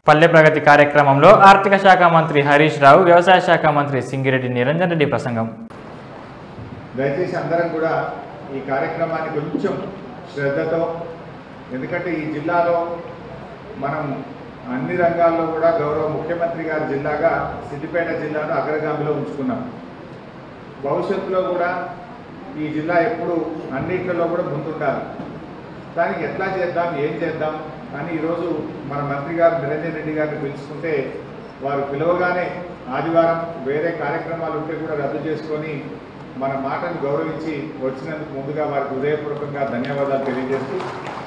పల్లె ప్రగతి కార్యక్రమంలో ఆర్థిక శాఖ మంత్రి హరీష్ రావు వ్యవసాయ శాఖ మంత్రి సింగిరెడ్డి నిరంజన్ రెడ్డి ప్రసంగం దయచేసి అందరం కూడా ఈ కార్యక్రమాన్ని కొంచెం శ్రద్ధతో ఎందుకంటే ఈ జిల్లాలో మనం అన్ని రంగాల్లో కూడా గౌరవ ముఖ్యమంత్రి గారి జిల్లాగా సిద్దిపేట జిల్లాను అగ్రగామిలో ఉంచుకున్నాం భవిష్యత్తులో కూడా ఈ జిల్లా ఎప్పుడు అన్నింటిలో కూడా ముందుండాలి దానికి ఎట్లా చేద్దాం ఏం చేద్దాం అని ఈరోజు మన మంత్రి గారు నిరంజన్ రెడ్డి గారిని పిలుచుకుంటే వారు పిలవగానే ఆదివారం వేరే కార్యక్రమాలు ఉంటే కూడా రద్దు చేసుకొని మన మాటను గౌరవించి వచ్చినందుకు ముందుగా వారికి హృదయపూర్వకంగా ధన్యవాదాలు తెలియజేస్తూ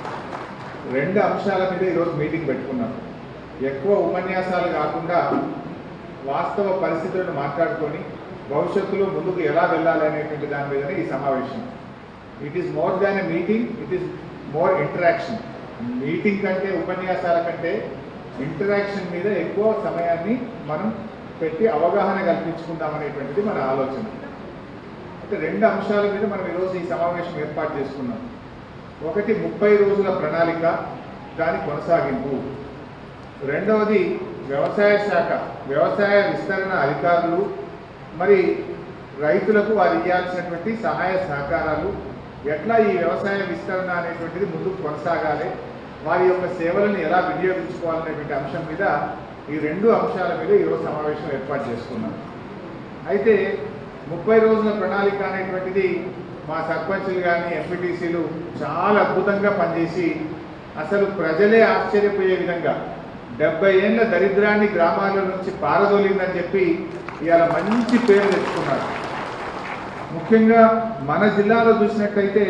రెండు అంశాల మీద ఈరోజు మీటింగ్ పెట్టుకున్నాం ఎక్కువ ఉపన్యాసాలు కాకుండా వాస్తవ పరిస్థితులను మాట్లాడుకొని భవిష్యత్తులో ముందుకు ఎలా వెళ్ళాలి అనేటువంటి దాని మీదనే ఈ సమావేశం it is more than a meeting it is more interaction meeting కంటే ఉపన్యాసాల కంటే ఇంటరాక్షన్ మీద ఎక్కువ సమయాన్ని మనం పెట్టి అవగాహన కల్పించుకుందాం అనేటువంటిది మన ఆలోచన అయితే రెండు అంశాల మీద మనం ఈరోజు ఈ సమావేశం ఏర్పాటు చేసుకున్నాం ఒకటి ముప్పై రోజుల ప్రణాళిక దాని కొనసాగింపు రెండవది వ్యవసాయ శాఖ వ్యవసాయ విస్తరణ అధికారులు మరి రైతులకు వారు ఇవ్వాల్సినటువంటి సహాయ సహకారాలు ఎట్లా ఈ వ్యవసాయ విస్తరణ అనేటువంటిది ముందుకు కొనసాగాలి వారి యొక్క సేవలను ఎలా వినియోగించుకోవాలనేటువంటి అంశం మీద ఈ రెండు అంశాల మీద ఈరోజు సమావేశం ఏర్పాటు చేసుకున్నాం అయితే ముప్పై రోజుల ప్రణాళిక అనేటువంటిది మా సర్పంచులు కానీ ఎంపీటీసీలు చాలా అద్భుతంగా పనిచేసి అసలు ప్రజలే ఆశ్చర్యపోయే విధంగా డెబ్బై ఏళ్ళ దరిద్రాన్ని గ్రామాల నుంచి పారదోలిందని చెప్పి ఇవాళ మంచి పేరు తెచ్చుకున్నారు ముఖ్యంగా మన జిల్లాలో చూసినట్లయితే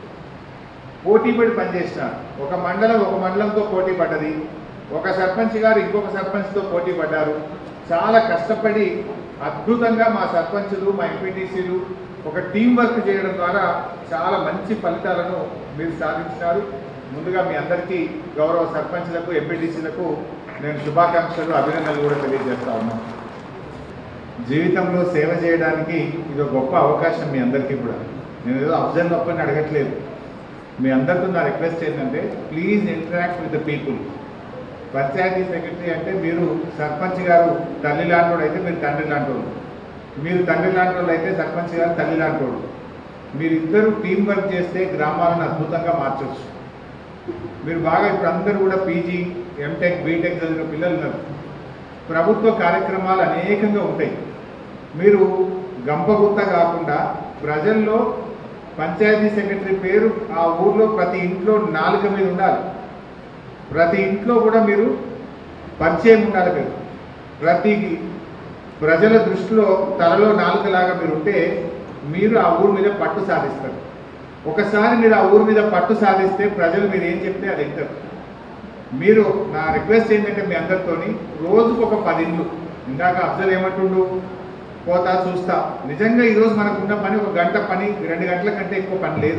పోటీపడి పనిచేసినారు ఒక మండలం ఒక మండలంతో పోటీ పడ్డది ఒక సర్పంచ్ గారు ఇంకొక సర్పంచ్తో పోటీ పడ్డారు చాలా కష్టపడి అద్భుతంగా మా సర్పంచులు మా ఎంపీటీసీలు ఒక టీం వర్క్ చేయడం ద్వారా చాలా మంచి ఫలితాలను మీరు సాధించినారు ముందుగా మీ అందరికీ గౌరవ సర్పంచ్లకు ఎంపీటీసీలకు నేను శుభాకాంక్షలు అభినందనలు కూడా తెలియజేస్తా ఉన్నాను జీవితంలో సేవ చేయడానికి ఇది ఒక గొప్ప అవకాశం మీ అందరికీ కూడా నేను ఏదో అబ్జర్వ్ ఒక్కరిని అడగట్లేదు మీ అందరితో నా రిక్వెస్ట్ ఏంటంటే please interact with the people panchayat secretary అంటే మీరు సర్పంచ్ గారు తల్లి లాంటి అయితే మీరు తండ్రి లాంటి వాళ్ళు. మీరు తండ్రి లాంటి వాళ్ళు అయితే సర్పంచ్ గారు తల్లి లాంటి వాళ్ళు. మీరిద్దరూ టీం వర్క్ చేస్తే గ్రామాలను అద్భుతంగా మార్చవచ్చు మీరు బాగా ఇప్పుడు అందరూ కూడా పీజీ ఎంటెక్ బీటెక్ చదివిన పిల్లలు ఉన్నారు ప్రభుత్వ కార్యక్రమాలు అనేకంగా ఉంటాయి మీరు గంపగుత్త కాకుండా ప్రజల్లో పంచాయతీ సెక్రటరీ పేరు ఆ ఊర్లో ప్రతి ఇంట్లో నాలుక మీద ఉండాలి ప్రతి ఇంట్లో కూడా మీరు పరిచయం ఉండాలి మీరు ప్రతి ప్రజల దృష్టిలో తలలో నాలుకలాగా మీరు ఉంటే మీరు ఆ ఊరి మీద పట్టు సాధిస్తారు ఒకసారి మీరు ఆ ఊరి మీద పట్టు సాధిస్తే ప్రజలు మీరు ఏం చెప్తే అది వింటారు మీరు నా రిక్వెస్ట్ ఏంటంటే మీ అందరితోని రోజుకు ఒక పది ఇండ్లు ఇందాక అబ్జర్వ్ ఏమంటుండు పోతా చూస్తా నిజంగా ఈరోజు మనకు ఉన్న పని ఒక గంట పని రెండు గంటల కంటే ఎక్కువ పని లేదు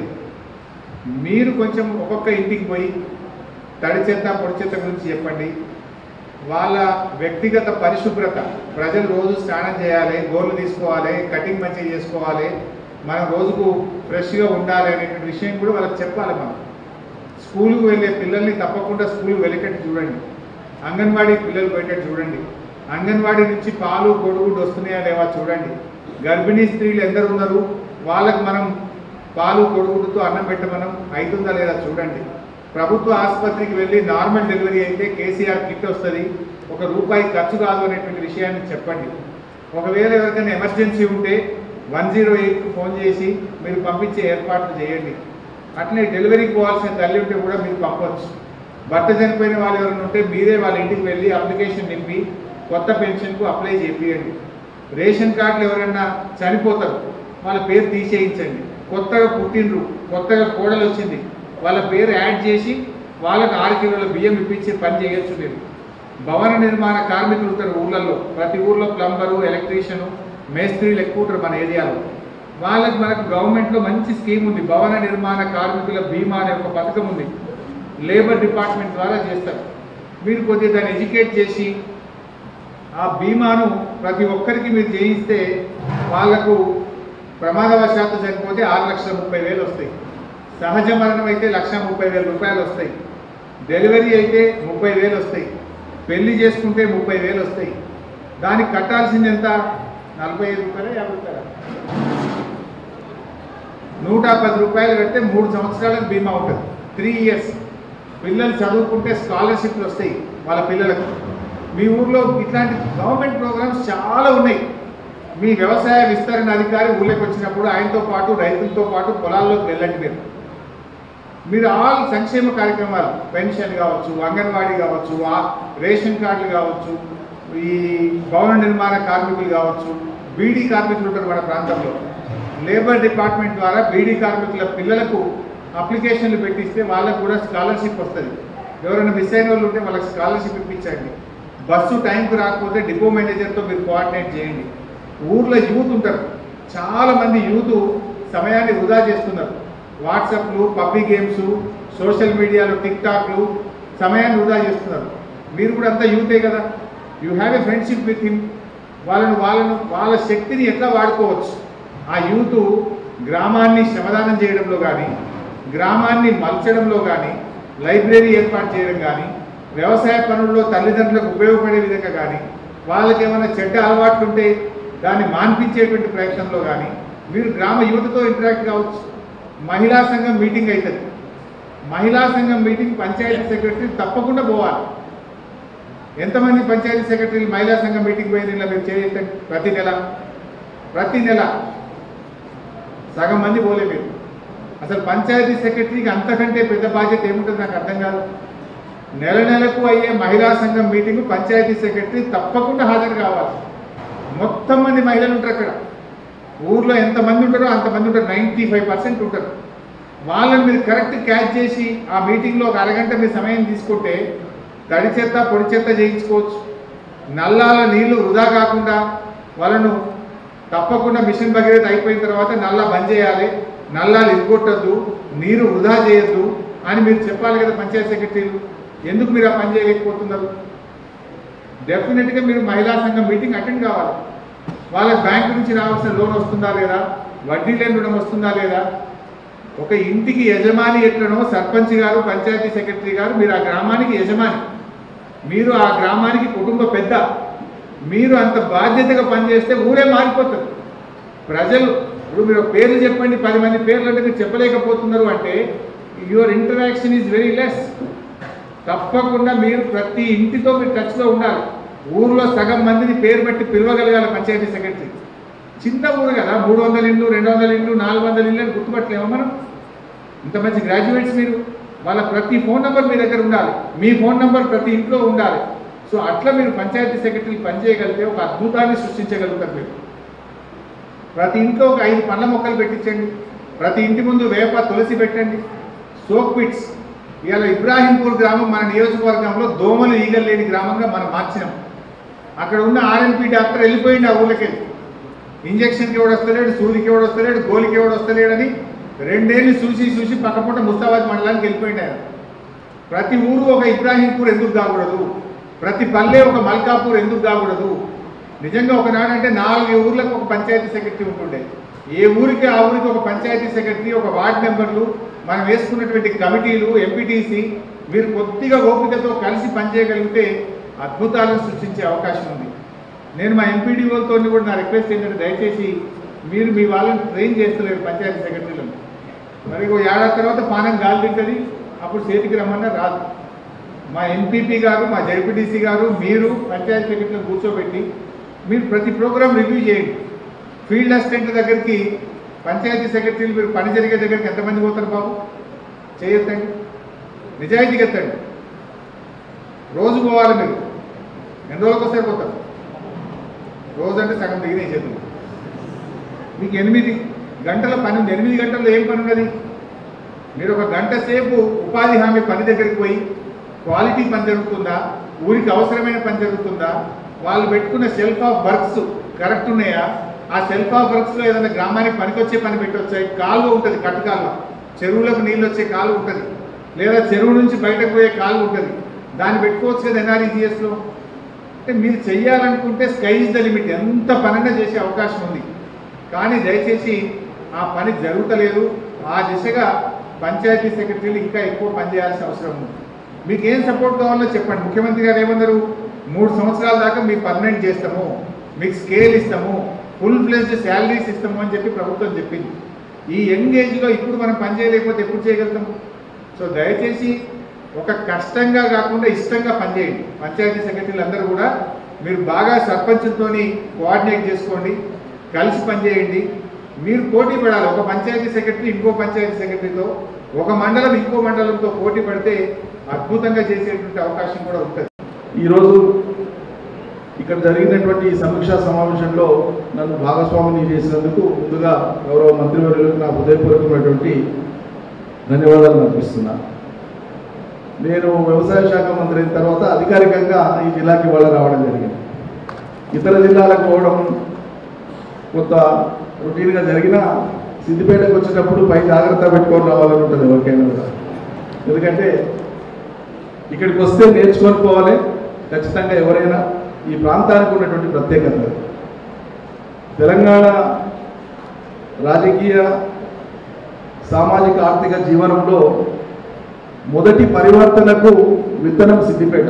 మీరు కొంచెం ఒక్కొక్క ఇంటికి పోయి తడి చెత్త పొడి చెత్త గురించి చెప్పండి వాళ్ళ వ్యక్తిగత పరిశుభ్రత ప్రజలు రోజు స్నానం చేయాలి గోర్లు తీసుకోవాలి కటింగ్ మంచిగా చేసుకోవాలి మనం రోజుకు ఫ్రెష్గా ఉండాలి అనేటువంటి విషయం కూడా వాళ్ళకి చెప్పాలి మనం స్కూల్కి వెళ్ళే పిల్లల్ని తప్పకుండా స్కూల్కి వెళ్ళేటట్టు చూడండి అంగన్వాడీ పిల్లలు పోయేటట్టు చూడండి అంగన్వాడీ నుంచి పాలు కొడుగుడు వస్తున్నాయా లేవా చూడండి గర్భిణీ స్త్రీలు ఎందరు ఉన్నారు వాళ్ళకి మనం పాలు కొడుగుడుతో అన్నం పెట్టమనం అవుతుందా లేదా చూడండి ప్రభుత్వ ఆసుపత్రికి వెళ్ళి నార్మల్ డెలివరీ అయితే కేసీఆర్ కిట్ వస్తుంది ఒక రూపాయి ఖర్చు కాదు అనేటువంటి విషయాన్ని చెప్పండి ఒకవేళ ఎవరికైనా ఎమర్జెన్సీ ఉంటే వన్ జీరో ఎయిట్కి ఫోన్ చేసి మీరు పంపించే ఏర్పాట్లు చేయండి అట్లనే డెలివరీకి పోవాల్సిన తల్లి ఉంటే కూడా మీరు పంపవచ్చు భర్త చనిపోయిన వాళ్ళు ఎవరైనా ఉంటే మీరే వాళ్ళ ఇంటికి వెళ్ళి అప్లికేషన్ నింపి కొత్త పెన్షన్కు అప్లై చేపియండి రేషన్ కార్డులు ఎవరైనా చనిపోతారు వాళ్ళ పేరు తీసేయించండి కొత్తగా పుట్టినరు కొత్తగా కోడలు వచ్చింది వాళ్ళ పేరు యాడ్ చేసి వాళ్ళకి ఆరు కిలోల బియ్యం ఇప్పించే పని చేయొచ్చు మీరు భవన నిర్మాణ కార్మికులు ఉంటారు ఊళ్ళల్లో ప్రతి ఊర్లో ప్లంబరు ఎలక్ట్రీషియను మేస్త్రీలు ఎక్కువ ఉంటారు మన ఏరియాలో వాళ్ళకి మనకు గవర్నమెంట్లో మంచి స్కీమ్ ఉంది భవన నిర్మాణ కార్మికుల బీమా అనే ఒక పథకం ఉంది లేబర్ డిపార్ట్మెంట్ ద్వారా చేస్తారు మీరు కొద్దిగా దాన్ని ఎడ్యుకేట్ చేసి ఆ బీమాను ప్రతి ఒక్కరికి మీరు చేయిస్తే వాళ్లకు ప్రమాదవశాత్తు చనిపోతే ఆరు లక్షల ముప్పై వేలు వస్తాయి సహజ మరణం అయితే లక్ష ముప్పై వేల రూపాయలు వస్తాయి డెలివరీ అయితే ముప్పై వేలు వస్తాయి పెళ్లి చేసుకుంటే ముప్పై వేలు వస్తాయి దానికి కట్టాల్సింది ఎంత నలభై ఐదు రూపాయలు యాభై రూపాయలు నూట పది రూపాయలు కడితే మూడు సంవత్సరాలకు బీమా ఉంటుంది త్రీ ఇయర్స్ పిల్లలు చదువుకుంటే స్కాలర్షిప్లు వస్తాయి వాళ్ళ పిల్లలకు మీ ఊర్లో ఇట్లాంటి గవర్నమెంట్ ప్రోగ్రామ్స్ చాలా ఉన్నాయి మీ వ్యవసాయ విస్తరణ అధికారి ఊళ్ళోకి వచ్చినప్పుడు ఆయనతో పాటు రైతులతో పాటు పొలాల్లోకి వెళ్ళండి మీరు మీరు ఆల్ సంక్షేమ కార్యక్రమాలు పెన్షన్ కావచ్చు అంగన్వాడీ కావచ్చు ఆ రేషన్ కార్డులు కావచ్చు ఈ భవన నిర్మాణ కార్మికులు కావచ్చు బీడీ కార్మికులు ఉంటారు మన ప్రాంతంలో లేబర్ డిపార్ట్మెంట్ ద్వారా బీడీ కార్మికుల పిల్లలకు అప్లికేషన్లు పెట్టిస్తే వాళ్ళకు కూడా స్కాలర్షిప్ వస్తుంది ఎవరైనా మిస్ అయిన వాళ్ళు ఉంటే వాళ్ళకి స్కాలర్షిప్ ఇప్పించండి బస్సు టైంకి రాకపోతే డిపో మేనేజర్తో మీరు కోఆర్డినేట్ చేయండి ఊర్లో యూత్ ఉంటారు చాలా మంది యూత్ సమయాన్ని వృధా చేస్తున్నారు వాట్సాప్లు పబ్లిక్ గేమ్స్ సోషల్ మీడియాలో టిక్ టాక్లు సమయాన్ని వృధా చేస్తున్నారు మీరు కూడా అంతా యూతే కదా you have a friendship with him వాళ్ళను వాళ్ళను వాళ్ళ శక్తిని ఎట్లా వాడుకోవచ్చు ఆ యూత్ గ్రామాన్ని శ్రమదానం చేయడంలో కానీ గ్రామాన్ని మలచడంలో కానీ లైబ్రరీ ఏర్పాటు చేయడం కానీ వ్యవసాయ పనుల్లో తల్లిదండ్రులకు ఉపయోగపడే విధంగా కానీ వాళ్ళకి ఏమైనా చెడ్డ అలవాట్లు ఉంటే దాన్ని మాన్పించేటువంటి ప్రయత్నంలో కానీ మీరు గ్రామ యువతతో ఇంటరాక్ట్ కావచ్చు మహిళా సంఘం మీటింగ్ అవుతుంది మహిళా సంఘం మీటింగ్ పంచాయతీ సెక్రటరీ తప్పకుండా పోవాలి ఎంతమంది పంచాయతీ సెక్రటరీలు మహిళా సంఘం మీటింగ్ పోయింది ఇలా మీరు చేయండి ప్రతి నెల ప్రతి నెల సగం మంది పోలే మీరు అసలు పంచాయతీ సెక్రటరీకి అంతకంటే పెద్ద బాధ్యత ఏముంటుంది నాకు అర్థం కాదు నెల నెలకు అయ్యే మహిళా సంఘం మీటింగ్ పంచాయతీ సెక్రటరీ తప్పకుండా హాజరు కావాలి మొత్తం మంది మహిళలు ఉంటారు అక్కడ ఊర్లో ఎంతమంది ఉంటారో అంతమంది ఉంటారు నైంటీ ఫైవ్ పర్సెంట్ ఉంటారు వాళ్ళని మీరు కరెక్ట్ క్యాచ్ చేసి ఆ మీటింగ్లో ఒక అరగంట మీ సమయం తీసుకుంటే తడి చెత్త పొడి చెత్త చేయించుకోవచ్చు నల్లాల నీళ్లు వృధా కాకుండా వాళ్ళను తప్పకుండా మిషన్ భగీరథ అయిపోయిన తర్వాత నల్లా బంద్ చేయాలి నల్లాలు ఇరుగొట్టద్దు నీరు వృధా చేయొద్దు అని మీరు చెప్పాలి కదా పంచాయతీ సెక్రటరీలు ఎందుకు మీరు ఆ పని చేయలేకపోతున్నారు డెఫినెట్గా మీరు మహిళా సంఘం మీటింగ్ అటెండ్ కావాలి వాళ్ళకి బ్యాంకు నుంచి రావాల్సిన లోన్ వస్తుందా లేదా వడ్డీ లేని రుణం వస్తుందా లేదా ఒక ఇంటికి యజమాని ఎట్లనో సర్పంచ్ గారు పంచాయతీ సెక్రటరీ గారు మీరు ఆ గ్రామానికి యజమాని మీరు ఆ గ్రామానికి కుటుంబ పెద్ద మీరు అంత బాధ్యతగా పనిచేస్తే ఊరే మారిపోతుంది ప్రజలు ఇప్పుడు మీరు ఒక పేర్లు చెప్పండి పది మంది పేర్లు అంటే మీరు చెప్పలేకపోతున్నారు అంటే your interaction is very less తప్పకుండా మీరు ప్రతి ఇంటితో మీరు టచ్లో ఉండాలి ఊర్లో సగం మందిని పేరు పెట్టి పిలవగలగాలి పంచాయతీ సెక్రటరీ చిన్న ఊరు కదా మూడు వందల ఇళ్ళు రెండు వందల ఇళ్ళు నాలుగు వందల ఇళ్ళు అని గుర్తుపట్టలేమా మనం ఇంత మంచి గ్రాడ్యుయేట్స్ మీరు వాళ్ళ ప్రతి ఫోన్ నెంబర్ మీ దగ్గర ఉండాలి మీ ఫోన్ నెంబర్ ప్రతి ఇంట్లో ఉండాలి సో అట్లా మీరు పంచాయతీ సెక్రటరీ పనిచేయగలిగితే ఒక అద్భుతాన్ని సృష్టించగలుగుతారు మీరు ప్రతి ఇంట్లో ఒక ఐదు పండ్ల మొక్కలు పెట్టించండి ప్రతి ఇంటి ముందు వేప తులసి పెట్టండి సోక్ పిట్స్ ఇవాళ ఇబ్రాహీంపూర్ గ్రామం మన నియోజకవర్గంలో దోమలు ఈగలు లేని గ్రామంగా మనం మార్చినాం అక్కడ ఉన్న ఆర్ఎంపీ డాక్టర్ వెళ్ళిపోయింది ఆ ఊళ్ళకి ఇంజక్షన్కి ఎవడు వస్తలేడు సూదికి ఎవడు వస్తలేడు గోలికి ఎవడు వస్తలేడని రెండేళ్ళు చూసి చూసి పక్కపూట ముస్తాబాద్ మండలానికి వెళ్ళిపోయింది ఆయన ప్రతి ఊరు ఒక ఇబ్రాహీంపూర్ ఎందుకు కాకూడదు ప్రతి పల్లె ఒక మల్కాపూర్ ఎందుకు కాకూడదు నిజంగా ఒకనాడంటే నాలుగు ఊర్లకు ఒక పంచాయతీ సెక్రటరీ ఉంటుండే ఏ ఊరికి ఆ ఊరికి ఒక పంచాయతీ సెక్రటరీ ఒక వార్డు మెంబర్లు మనం వేసుకున్నటువంటి కమిటీలు ఎంపీటీసీ మీరు కొద్దిగా ఓపికతో కలిసి పనిచేయగలిగితే అద్భుతాలను సృష్టించే అవకాశం ఉంది నేను మా ఎంపీడీఓలతో కూడా నా రిక్వెస్ట్ ఏంటంటే దయచేసి మీరు మీ వాళ్ళని ట్రైన్ చేస్తలేరు పంచాయతీ సెక్రటరీలను మరి ఒక ఏడాది తర్వాత పానం గాలి తింటుంది అప్పుడు చేతికి రమ్మన్నా రాదు మా ఎంపీపీ గారు మా జడ్పీటీసీ గారు మీరు పంచాయతీ సెక్రటరీని కూర్చోబెట్టి మీరు ప్రతి ప్రోగ్రామ్ రివ్యూ చేయండి ఫీల్డ్ అసిస్టెంట్ దగ్గరికి పంచాయతీ సెక్రటరీలు మీరు పని జరిగే దగ్గరికి ఎంతమంది పోతారు బాబు చేయొద్దండి నిజాయితీగా ఎత్తండి రోజు పోవాలి మీరు ఎన్ని రోజులకు వస్తే పోతారు రోజు అంటే సగం దిగినాయి చేతులు మీకు ఎనిమిది గంటల పని ఉంది ఎనిమిది గంటల్లో ఏం పని ఉన్నది మీరు ఒక గంట సేపు ఉపాధి హామీ పని దగ్గరికి పోయి క్వాలిటీ పని జరుగుతుందా ఊరికి అవసరమైన పని జరుగుతుందా వాళ్ళు పెట్టుకున్న సెల్ఫ్ ఆఫ్ వర్క్స్ కరెక్ట్ ఉన్నాయా ఆ సెల్ఫ్ ఆఫ్ వర్క్స్లో ఏదైనా గ్రామానికి పనికొచ్చే పని పెట్టొచ్చాయి కాలువ ఉంటుంది కట్టు కాలువ చెరువులకు నీళ్ళు వచ్చే కాలువ ఉంటుంది లేదా చెరువు నుంచి బయటకు పోయే కాలువ ఉంటుంది దాన్ని పెట్టుకోవచ్చు కదా ఎన్ఆర్ఈజిఎస్లో అంటే మీరు చెయ్యాలనుకుంటే స్కై ఇస్ ద లిమిట్ ఎంత పనైనా చేసే అవకాశం ఉంది కానీ దయచేసి ఆ పని జరుగుతలేదు ఆ దిశగా పంచాయతీ సెక్రటరీలు ఇంకా ఎక్కువ పనిచేయాల్సిన అవసరం ఉంది మీకు ఏం సపోర్ట్ కావాలో చెప్పండి ముఖ్యమంత్రి గారు ఏమన్నారు మూడు సంవత్సరాల దాకా మీకు పర్మనెంట్ చేస్తాము మీకు స్కేల్ ఇస్తాము ఫుల్ ఫ్లెజ్డ్ శాలరీస్ ఇస్తాము అని చెప్పి ప్రభుత్వం చెప్పింది ఈ యంగ్ ఏజ్లో ఇప్పుడు మనం పని చేయలేకపోతే ఎప్పుడు చేయగలుగుతాము సో దయచేసి ఒక కష్టంగా కాకుండా ఇష్టంగా పనిచేయండి పంచాయతీ సెక్రటరీలు అందరూ కూడా మీరు బాగా సర్పంచులతో కోఆర్డినేట్ చేసుకోండి కలిసి పనిచేయండి మీరు పోటీ పడాలి ఒక పంచాయతీ సెక్రటరీ ఇంకో పంచాయతీ సెక్రటరీతో ఒక మండలం ఇంకో మండలంతో పోటీ పడితే అద్భుతంగా చేసేటువంటి అవకాశం కూడా ఉంటుంది ఈరోజు ఇక్కడ జరిగినటువంటి ఈ సమీక్షా సమావేశంలో నన్ను భాగస్వామిని చేసినందుకు ముందుగా గౌరవ మంత్రివర్యులకు నా హృదయపూర్వకమైనటువంటి ధన్యవాదాలు అర్పిస్తున్నా నేను వ్యవసాయ శాఖ మంత్రి అయిన తర్వాత అధికారికంగా ఈ జిల్లాకి ఇవాళ రావడం జరిగింది ఇతర జిల్లాలకు పోవడం కొంత రొటీన్గా జరిగిన సిద్దిపేటకు వచ్చేటప్పుడు పై జాగ్రత్త పెట్టుకొని రావాలని ఉంటుంది ఎవరికైనా కూడా ఎందుకంటే ఇక్కడికి వస్తే నేర్చుకొని పోవాలి ఖచ్చితంగా ఎవరైనా ఈ ప్రాంతానికి ఉన్నటువంటి ప్రత్యేకత అది. తెలంగాణ రాజకీయ సామాజిక ఆర్థిక జీవనంలో మొదటి పరివర్తనకు విత్తనం సిద్దిపేట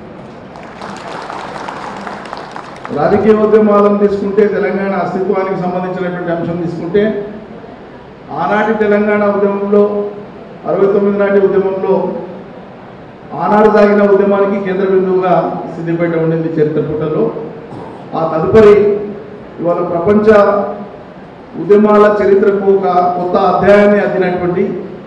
రాజకీయ ఉద్యమాలను తీసుకుంటే తెలంగాణ అస్తిత్వానికి సంబంధించినటువంటి అంశం తీసుకుంటే ఆనాటి తెలంగాణ ఉద్యమంలో అరవై తొమ్మిది నాటి ఉద్యమంలో ఆనాడు సాగిన ఉద్యమానికి కేంద్ర బిందువుగా సిద్దిపేట ఉండింది చరిత్ర పుటలో ఆ తదుపరి ఇవాళ ప్రపంచ ఉద్యమాల చరిత్రకు ఒక కొత్త అధ్యాయాన్ని అద్దినటువంటి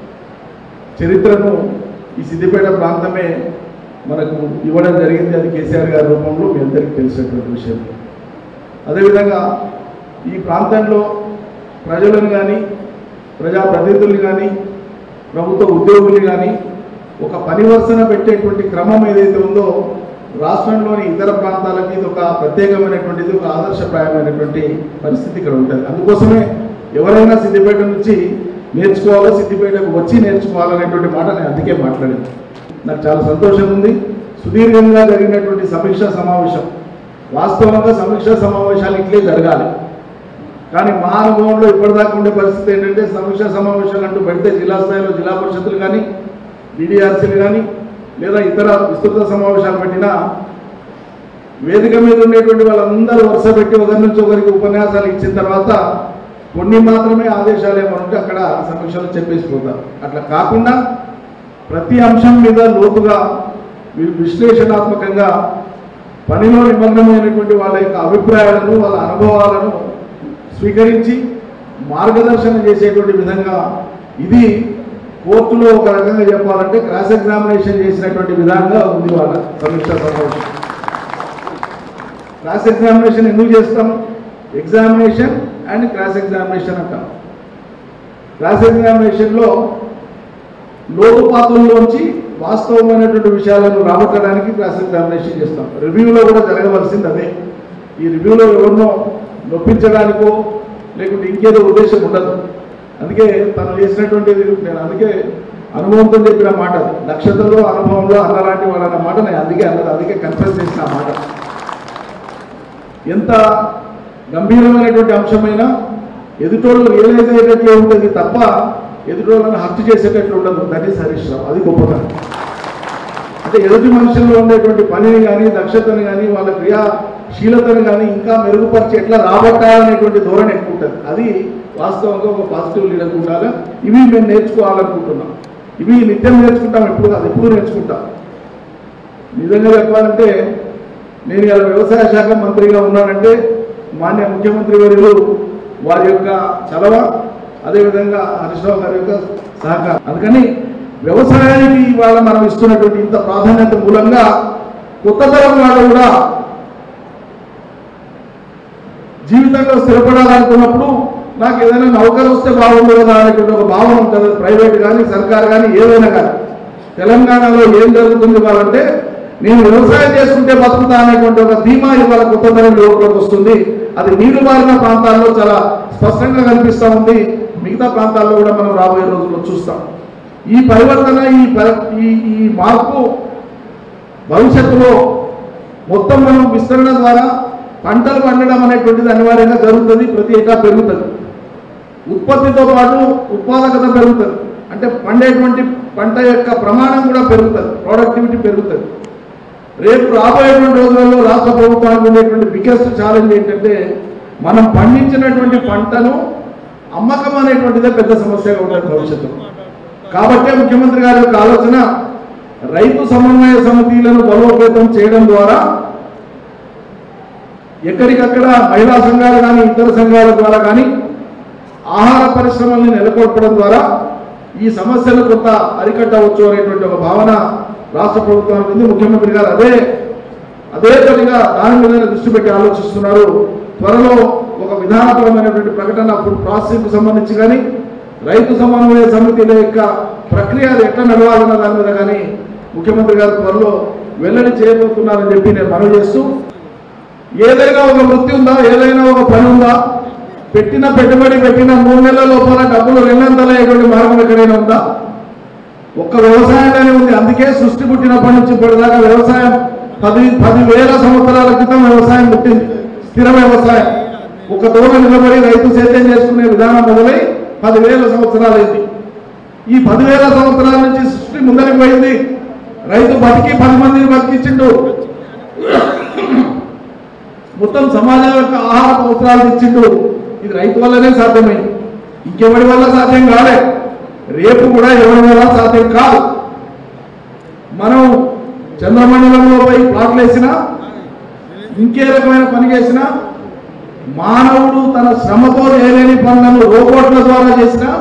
చరిత్రను ఈ సిద్దిపేట ప్రాంతమే మనకు ఇవ్వడం జరిగింది అది కేసీఆర్ గారి రూపంలో మీ అందరికీ తెలిసినటువంటి విషయం అదేవిధంగా ఈ ప్రాంతంలో ప్రజలను కానీ ప్రజాప్రతినిధులు కానీ ప్రభుత్వ ఉద్యోగులు కానీ ఒక పరివర్తన పెట్టేటువంటి క్రమం ఏదైతే ఉందో రాష్ట్రంలోని ఇతర ప్రాంతాలకి ఇది ఒక ప్రత్యేకమైనటువంటిది ఒక ఆదర్శప్రాయమైనటువంటి పరిస్థితి ఇక్కడ ఉంటుంది అందుకోసమే ఎవరైనా సిద్దిపేట నుంచి నేర్చుకోవాలో సిద్దిపేటకు వచ్చి నేర్చుకోవాలనేటువంటి మాట నేను అందుకే మాట్లాడింది నాకు చాలా సంతోషం ఉంది సుదీర్ఘంగా జరిగినటువంటి సమీక్షా సమావేశం వాస్తవంగా సమీక్షా సమావేశాలు ఇట్లే జరగాలి కానీ మా అనుభవంలో ఇప్పటిదాకా ఉండే పరిస్థితి ఏంటంటే సమీక్షా సమావేశాలు అంటూ పెడితే జిల్లా స్థాయిలో జిల్లా పరిషత్తులు కానీ డిడిఆర్సీలు కానీ లేదా ఇతర విస్తృత సమావేశాలు పెట్టినా వేదిక మీద ఉండేటువంటి వాళ్ళందరూ వరుస పెట్టి ఒకరి నుంచి ఒకరికి ఉపన్యాసాలు ఇచ్చిన తర్వాత కొన్ని మాత్రమే ఆదేశాలు ఏమైనా ఉంటే అక్కడ సమీక్షలు చెప్పేసి పోతారు అట్లా కాకుండా ప్రతి అంశం మీద లోతుగా వి- విశ్లేషణాత్మకంగా పనిలో నిమగ్నమైనటువంటి వాళ్ళ యొక్క అభిప్రాయాలను వాళ్ళ అనుభవాలను స్వీకరించి మార్గదర్శనం చేసేటువంటి విధంగా ఇది కోర్టులో ఒక రకంగా చెప్పాలంటే క్రాస్ ఎగ్జామినేషన్ చేసినటువంటి విధంగా ఉంది వాళ్ళ సమీక్షా సమావేశం క్రాస్ ఎగ్జామినేషన్ ఎందుకు చేస్తాం ఎగ్జామినేషన్ అండ్ క్రాస్ ఎగ్జామినేషన్ అంటాం క్రాస్ ఎగ్జామినేషన్లో లోతుపాతుల్లోంచి వాస్తవమైనటువంటి విషయాలను రాబట్టడానికి క్లాస్ ఎగ్జామినేషన్ చేస్తాం రివ్యూలో కూడా జరగవలసింది అదే ఈ రివ్యూలో ఎవరినో నొప్పించడానికో లేకుంటే ఇంకేదో ఉద్దేశం ఉండదు అందుకే తను చేసినటువంటిది నేను అందుకే అనుభవంతో చెప్పిన మాట అది. దక్షతలో అనుభవంలో అన్నలాంటి వాళ్ళన్న మాట నేను అందుకే అన్నది అందుకే కన్ఫరెన్స్ చేసిన ఆ మాట ఎంత గంభీరమైనటువంటి అంశమైనా ఎదుటోళ్ళు రియలైజ్ అయ్యేటట్లే ఉంటుంది తప్ప ఎదుటోళ్ళని హత్య చేసేటట్లు ఉండదు దట్ ఈస్ హరీష్ రావు అది గొప్పతనం అంటే ఎదుటి మనుషుల్లో ఉండేటువంటి పనిని కానీ దక్షతని కానీ వాళ్ళ క్రియాశీలతను కానీ ఇంకా మెరుగుపరిచి ఎట్లా రాబట్టాలనేటువంటి ధోరణి ఎక్కువ ఉంటుంది అది వాస్తవంగా ఒక పాజిటివ్ లీడర్ ఉండాలి ఇవి మేము నేర్చుకోవాలనుకుంటున్నాం ఇవి నిత్యం నేర్చుకుంటాం ఎప్పుడు కాదు ఎప్పుడు నేర్చుకుంటాం నిజంగా చెప్పాలంటే నేను ఇలా వ్యవసాయ శాఖ మంత్రిగా ఉన్నానంటే మాన్య ముఖ్యమంత్రి వర్యులు వారి యొక్క చలవ అదేవిధంగా హరీష్ రావు గారి యొక్క సహకారం అందుకని వ్యవసాయానికి ఇవాళ మనం ఇస్తున్నటువంటి ఇంత ప్రాధాన్యత మూలంగా కొత్త తరం వాళ్ళు కూడా జీవితంలో స్థిరపడాలనుకున్నప్పుడు నాకు ఏదైనా నౌకరు వస్తే బాగుండు కదా అనేటువంటి ఒక భావన ఉంటుంది ప్రైవేట్ కానీ సర్కార్ కానీ ఏదైనా కానీ తెలంగాణలో ఏం జరుగుతుంది వాళ్ళంటే నేను వ్యవసాయం చేసుకుంటే బతుకుతా అనేటువంటి ఒక ధీమా ఇవాళ కొత్త తరం యువకులకు వస్తుంది అది నీరు మారిన ప్రాంతాల్లో చాలా స్పష్టంగా కనిపిస్తూ ఉంది మిగతా ప్రాంతాల్లో కూడా మనం రాబోయే రోజుల్లో చూస్తాం ఈ పరివర్తన ఈ పరి- ఈ ఈ మార్పు భవిష్యత్తులో మొత్తం మనం విస్తరణ ద్వారా పంటలు పండడం అనేటువంటిది అనివార్యంగా జరుగుతుంది ప్రతి ఏటా పెరుగుతుంది ఉత్పత్తితో పాటు ఉత్పాదకత పెరుగుతుంది అంటే పండేటువంటి పంట యొక్క ప్రమాణం కూడా పెరుగుతుంది ప్రొడక్టివిటీ పెరుగుతుంది రేపు రాబోయేటువంటి రోజులలో రాష్ట్ర ప్రభుత్వానికి ఉండేటువంటి బిగ్గెస్ట్ ఛాలెంజ్ ఏంటంటే మనం పండించినటువంటి పంటను అమ్మకం అనేటువంటిదే పెద్ద సమస్యగా ఉంటుంది భవిష్యత్తులో కాబట్టే ముఖ్యమంత్రి గారి యొక్క ఆలోచన రైతు సమన్వయ సమితిలను బలోపేతం చేయడం ద్వారా ఎక్కడికక్కడ మహిళా సంఘాలు కానీ ఇతర సంఘాల ద్వారా కానీ ఆహార పరిశ్రమల్ని నెలకొల్పడం ద్వారా ఈ సమస్యను కొంత అరికట్టవచ్చు అనేటువంటి ఒక భావన రాష్ట్ర ప్రభుత్వానికి ఉంది ముఖ్యమంత్రి గారు అదే అదే పనిగా దాని మీద దృష్టి పెట్టి ఆలోచిస్తున్నారు త్వరలో ఒక విధానపరమైనటువంటి ప్రకటన ఫుడ్ ప్రాసెసింగ్ సంబంధించి కానీ రైతు సమన్వయ సమితిల యొక్క ప్రక్రియ అది ఎట్లా నడవాలన్న దాని మీద కానీ ముఖ్యమంత్రి గారు త్వరలో వెల్లడి చేయబోతున్నారని చెప్పి నేను మనవి చేస్తూ ఏదైనా ఒక వృత్తి ఉందా ఏదైనా ఒక పని ఉందా పెట్టిన పెట్టుబడి పెట్టిన మూడు నెలల లోపల డబ్బులు రెండంతలయ్యేటువంటి మార్గం ఎక్కడైనా ఉందా ఒక్క వ్యవసాయంలోనే ఉంది అందుకే సృష్టి పుట్టినప్పటి నుంచి ఇప్పటిదాకా వ్యవసాయం పది పదివేల సంవత్సరాల క్రితం వ్యవసాయం పుట్టింది స్థిర వ్యవసాయం ఒక తోట నిలబడి రైతు సేద్యం చేసుకునే విధానం మొదలై పదివేల సంవత్సరాలైంది ఈ పదివేల సంవత్సరాల నుంచి సృష్టి ముందరికి పోయింది రైతు బతికి పది మందిని బతికించిండు మొత్తం సమాజం యొక్క ఆహార అవసరాలు ఇచ్చిండు ఇది రైతు వల్లనే సాధ్యమైంది ఇంకెవరి వల్ల సాధ్యం కాలే రేపు కూడా ఎవరి వల్ల సాధ్యం కాదు మనం చంద్రమండలంలో పోయి ప్లాట్లు వేసినా ఇంకే రకమైన పని చేసినా మానవుడు తన శ్రమతో చేయలేని పనులను రోబోట్ల ద్వారా చేసినా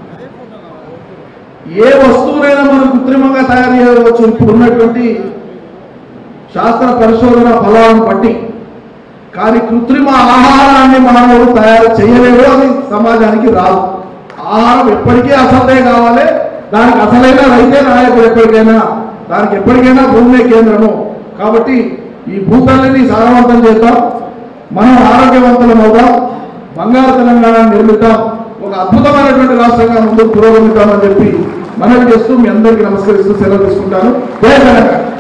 ఏ వస్తువునైనా మనం కృత్రిమంగా తయారు చేయవచ్చు ఇప్పుడు ఉన్నటువంటి శాస్త్ర పరిశోధన ఫలాలను బట్టి కానీ కృత్రిమ ఆహారాన్ని మానవుడు తయారు చేయలేడు అది సమాజానికి రాదు ఆహారం ఎప్పటికీ అసలే కావాలి దానికి అసలైన రైతే నాయకుడు ఎప్పటికైనా దానికి ఎప్పటికైనా భూమే కేంద్రము కాబట్టి ఈ భూతల్ని సారవంతం చేద్దాం మనం ఆరోగ్యవంతులం అవుదాం బంగారు తెలంగాణ నిర్మిద్దాం ఒక అద్భుతమైనటువంటి రాష్ట్రంగా ముందుకు పురోగమిద్దామని చెప్పి మనవి చేస్తూ మీ అందరికీ నమస్కరిస్తూ సెలవు తీసుకుంటాను జయ తెలంగాణ